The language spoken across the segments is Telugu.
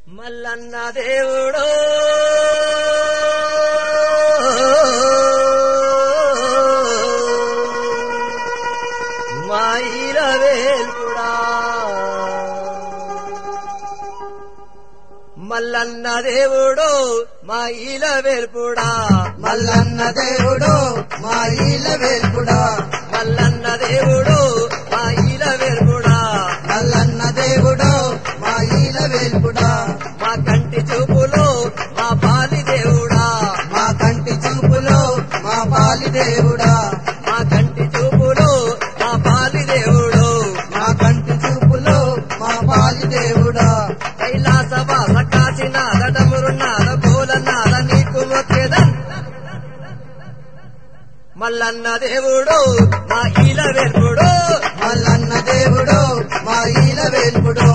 మల్లన్న దేవుడు మాయిల వేల్పుడా మల్లన్న దేవుడు మాయిల వేల్పుడా మల్లన్న దేవుడు మా ఈల వేల్పుడా మల్లన్న దేవుడు మాయిల వేల్పుడా మల్లన్న దేవుడు మా ఈల వేల్పుడా మా కంటి చూపులో మా పాలి దేవుడా మా కంటి చూపులో మా పాలి దేవుడా మా కంటి చూపులో మా పాలి దేవుడు మా కంటి చూపులో మా పాలి దేవుడా కైలాసవాస కాశీనాథ డమురునాథ పూలనాథ నీకు మొక్కేదన్ మల్లన్న దేవుడు మా ఈల వెల్పుడు మల్లన్న దేవుడు మా ఈల వేల్పుడు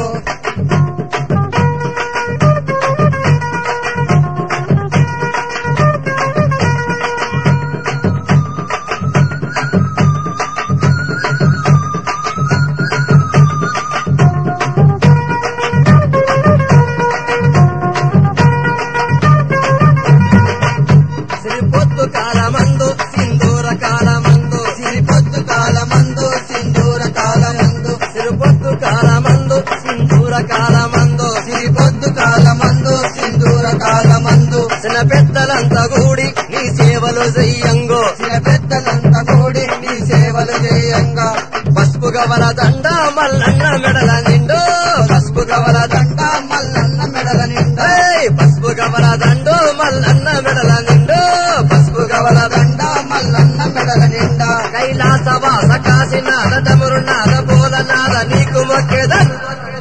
శ్రీ పొత్తు కాలమందు సింధూర కాలమందు సిరిపొద్దు కాలమందు సింధూర కాలమందు శ్రీ పొత్తు కాలమందు సింధూర కాలమందు సిరిపొద్దు కాలమందు సింధూర కాలమందు చిన్న పెద్దలంతా కూడి నీ సేవలు చెయ్యంగో చిన్న పెద్దలంతా కూడి నీ సేవలు చేయంగా పసుపు గవల దండ మల్లన్న మెడల నిండు పసుపు గవల దండ దండ మల్లన్న మెడల నిండా ఏయ్! పసుపు గవల దండు మల్లన్న మెడల నిండు పసుపు గవల దండ దండ మల్లన్న మెడల నిండా కైలాస వాస కాశీనాథ డమురునాథ పూలనాథ నీకు మొక్కేదన్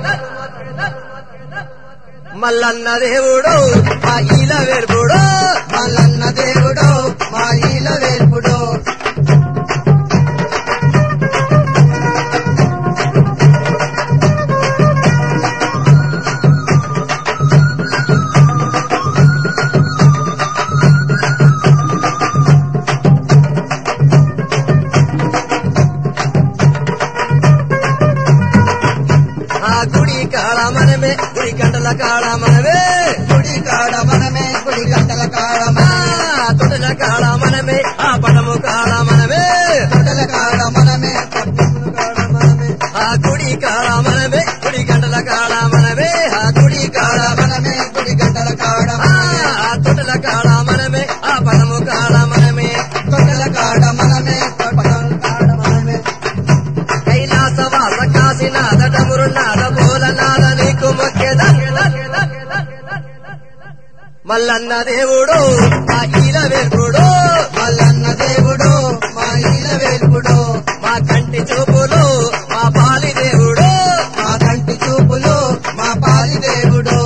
మల్లన్న దేవుడు మా ఈల వెర్పుడు మల్లన్న దేవుడు మా ఈల వేల్పుడు ఆ గుడి కాడ మనమే గుడి గంటల కాడ మనమే గుడి కాడ మనమే గుడి గంటల కాడ ఆ తొడల కాడ మనమే ఆ పటము కాడ మనమే తొడల కాడ మనమే పట్టుకుల కాడ మనమే ఆ గుడి కాడ మనమే గుడి గంటల కాడ మనమే ఆ గుడి కాడ మనమే గుడి గంటల కాడ ఆ ఆ తొడల కాడ మనమే ఆ పటము కాడ మనమే తొడల కాడ మనమే పట్టుకుల కాడ మనమే కైలాస వాస కాశీనాథ డమురునాథ భోలనాథ నీకు మొక్కేద మల్లన్న దేవుడు మా ఈల వేర్పుడు మల్లన్న దేవుడు మా ఈల వేల్పుడు మా కంటి చూపులు మా పాలి దేవుడు మా కంటి చూపులు మా పాలి దేవుడు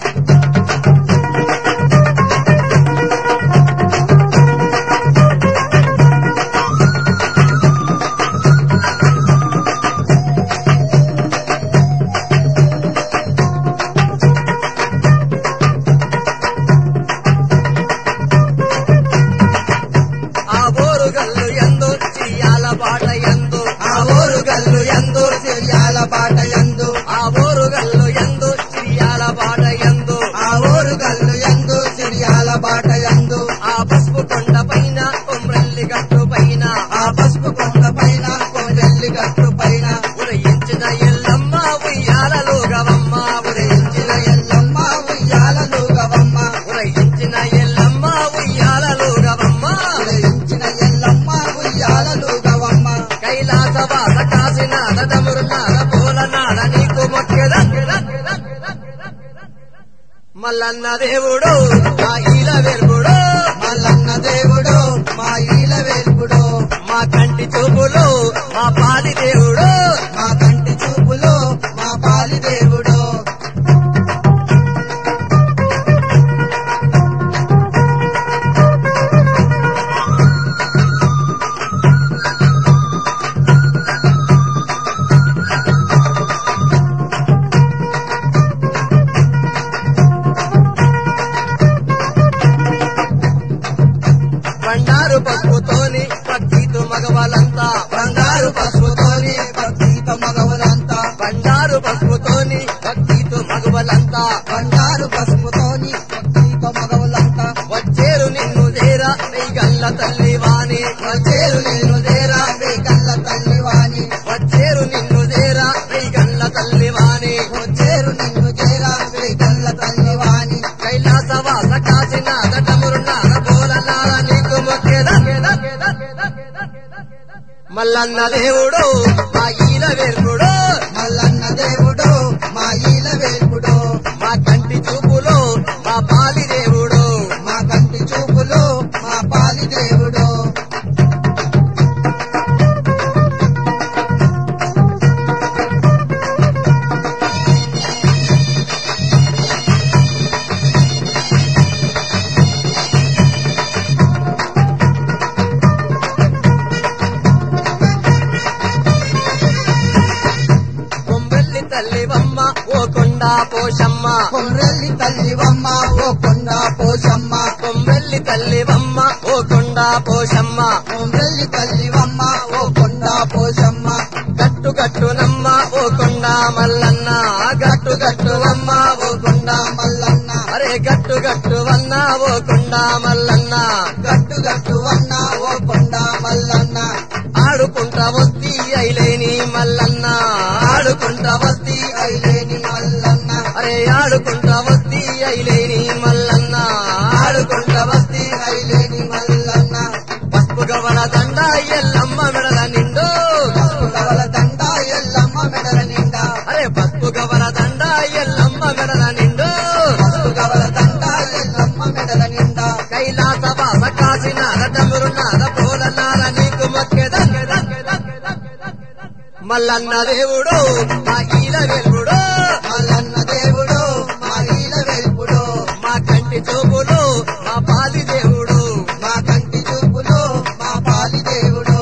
ఆ బోరుగల్లు ఎందు చియ్యాల పాట ఎందు ఆ ఊరు గల్లు ఎందు సిరియాల పాట ఎందు ఆ బోరుగల్లు ఎందు చియ్యాల పాట ఎందు ఆ ఊరు గల్లు ఎందు సిరియాల బాట ఎందు ఆ పసుపు కొండ పైన కొమ్రెల్లి గట్టు పైన ఆ పసుపు కొండ పైన కొండెల్లి గట్టు పైన ఉదయించిన ఎల్లమ్మ ఉయ్యాలలో గవమ్మ ఉదయించిన ఎల్లమ్మ ఉయ్యాలలు గవమ్మ ఉదయించిన ఎల్లమ్మ ఉయ్యాలలో గవమ్మ ఉదయించిన ఎల్లమ్మ ఉయ్యాలలు గవమ్మ కైలాస వాస కాశీనాథ డమురునాథ పూలనాథ నీకు మొక్కెద మల్లన్న దేవుడు మా ఈల వెలుగుడు మల్లన్న దేవుడు మా ఈల వేల్పుడు మా కంటి చూపులు మా పాలి దేవుడు మా కంటి చూపులు మా పాలి దేవుడు బండారు పసుపుతోని భక్తితో మగవాళ్ళంతా బంగారు పసుపుతోని బండారు పసుపుతోని ఒక్క మగవులంతా వచ్చేరు నిన్ను చేరా నీ గల్ల తల్లి వాణి వచ్చేరు నేను దేరా కళ్ళ తల్లి వాణి వచ్చేరు నిన్ను చేరా నీ గల్ల తల్లి వాణి వచ్చేరు నిన్ను చేరా కళ్ళ తల్లి వాణి కైలాసవాస కాశీనాథ డమురునాథ బోలనాథ నీకు మొక్కేదా మల్లన్న దేవుడు మా ఈల వేర్పుడు మల్లన్న దేవుడు మా ఈల వేల్పుడు మా కంటి చూపులో మా పాలి దేవుడు మా కంటి చూపులు మా పాలి దేవుడు కొంబెల్లి తల్లివమ్మ ఓ కొండా పోషమ్మ కొమ్రెల్లి తల్లివమ్మ ఓ కొండ పోషమ్మ కొంబెల్లి తల్లివమ్మ ఓ కొండా పోషమ్మ కొమ్రెల్లి తల్లివమ్మ ఓ కొండ పోషమ్మ గట్టు గట్టునమ్మ ఓ కొండా మల్లన్న గట్టు గట్టువమ్మ ఓ కొండ మల్లన్న అరే గట్టు గట్టువన్న ఓ కొండా మల్లన్న గట్టు గట్టు అన్న ఓ కొండ మల్లన్న ఆడుకుంటా వస్తి ఐలేని మల్లన్న ఆడుకుంటా వస్తి ఐలేని మల్లన్న అరే ఆడుకుంటా వస్తి ఐలేని మల్లన్న ఆడుకుంటా వస్తి ఐలేని మల్లన్న పసుపు గవల దండ ఎల్లమ్మ మెడల నిండు కవల దండ ఎల్లమ్మ మెడల నిండా అరే పసుపు గవల దండ ఎల్లమ్మ మెడల నిండు కవల దండ ఎల్లమ్మ మెడల నిండా కైలాస వాస కాశీనాథ డమురునాథ పోలనాథ నీకు మొక్కేదా మల్లన్న దేవుడు మా ఈల వెల్పుడు మల్లన్న దేవుడు మా ఈల వెల్పుడు మా కంటి చూపులు మా పాలి దేవుడు మా కంటి చూపులు మా పాలి దేవుడు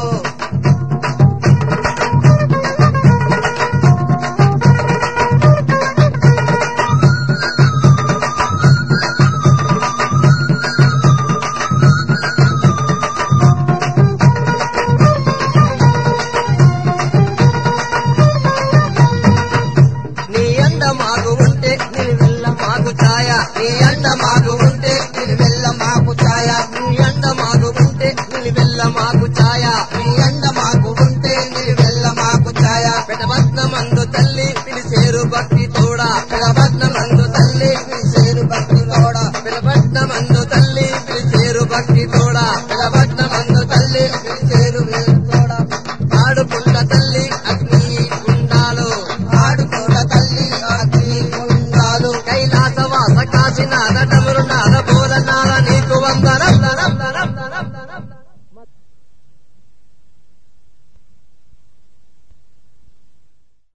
నీ అండ మాకు ఉంటే నీ వెళ్ళ మాకు ఛాయ నీ అండ మాకు ఉంటే